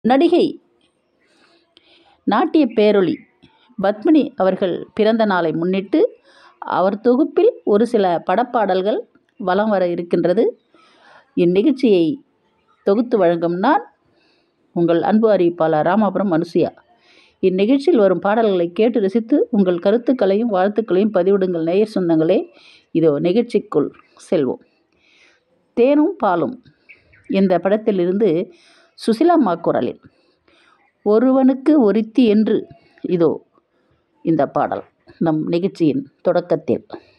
நடிகை நாட்டிய பேரொளி பத்மினி அவர்கள் பிறந்த நாளை முன்னிட்டு அவர் தொகுப்பில் ஒரு சில படப்பாடல்கள் வலம் வர இருக்கின்றது இந்நிகழ்ச்சியை தொகுத்து வழங்கும் நான் உங்கள் அன்பு அறிவிப்பாளர் ராமாபுரம் அனுசுயா இந்நிகழ்ச்சியில் வரும் பாடல்களை கேட்டு ரசித்து உங்கள் கருத்துக்களையும் வாழ்த்துக்களையும் பதிவிடுங்கள் நேயர் சொந்தங்களே இதோ நிகழ்ச்சிக்குள் செல்வோம் தேனும் பாலும் இந்த படத்திலிருந்து சுசிலாம்மா குரலில் ஒருவனுக்கு ஒருத்தி என்று இதோ இந்த பாடல் நம் நிகழ்ச்சியின் தொடக்கத்தில்